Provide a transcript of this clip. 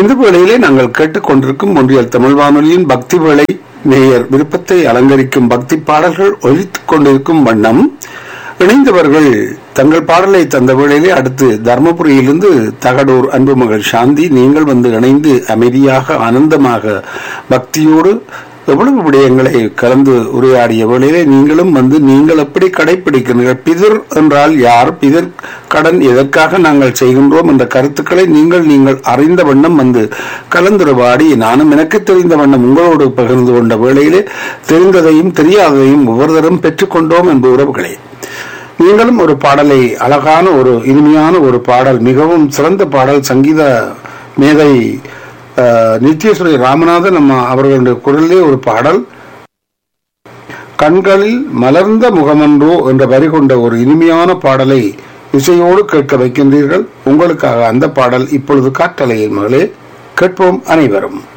இந்த வேளையிலே நாங்கள் கேட்டுக்கொண்டிருக்கும் ஒன்றியல் தமிழ் வானொலியின் பக்தி வேளை நேயர் விருப்பத்தை அலங்கரிக்கும் பக்தி பாடல்கள் ஒலித்துக் கொண்டிருக்கும் வண்ணம் இணைந்தவர்கள் தங்கள் பாடலை தந்த வேளையிலே அடுத்து தர்மபுரியிலிருந்து தகடூர் அன்பு மகள் சாந்தி நீங்கள் வந்து இணைந்து அமைதியாக ஆனந்தமாக பக்தியோடு எவ்வளவு விடயங்களை கலந்து உரையாடிய வேளையிலே நீங்களும் வந்து நீங்கள் எப்படி கடைபிடிக்கிறீர்கள் பிதர் என்றால் யார் பிதர் கடன் எதற்காக நாங்கள் செய்கின்றோம் என்ற கருத்துக்களை நீங்கள் நீங்கள் அறிந்த வண்ணம் வந்து கலந்துரைவாடி நானும் எனக்கு தெரிந்த வண்ணம் உங்களோடு பகிர்ந்து கொண்ட வேளையிலே தெரிந்ததையும் தெரியாததையும் ஒவ்வொருத்தரும் பெற்றுக்கொண்டோம் என்ப உறவுகளே நீங்களும் ஒரு பாடலை அழகான ஒரு இனிமையான ஒரு பாடல் மிகவும் சிறந்த பாடல் சங்கீத மேதை அஹ், நித்யஸ்வரி ராமநாதன் அம்மா அவர்களுடைய குரலிலே ஒரு பாடல் கண்களில் மலர்ந்த முகமன்றோ என்ற வரி கொண்ட ஒரு இனிமையான பாடலை இசையோடு கேட்க வைக்கின்றீர்கள் உங்களுக்காக அந்த பாடல் இப்பொழுது காற்றலையில் மகளே கேட்போம் அனைவரும்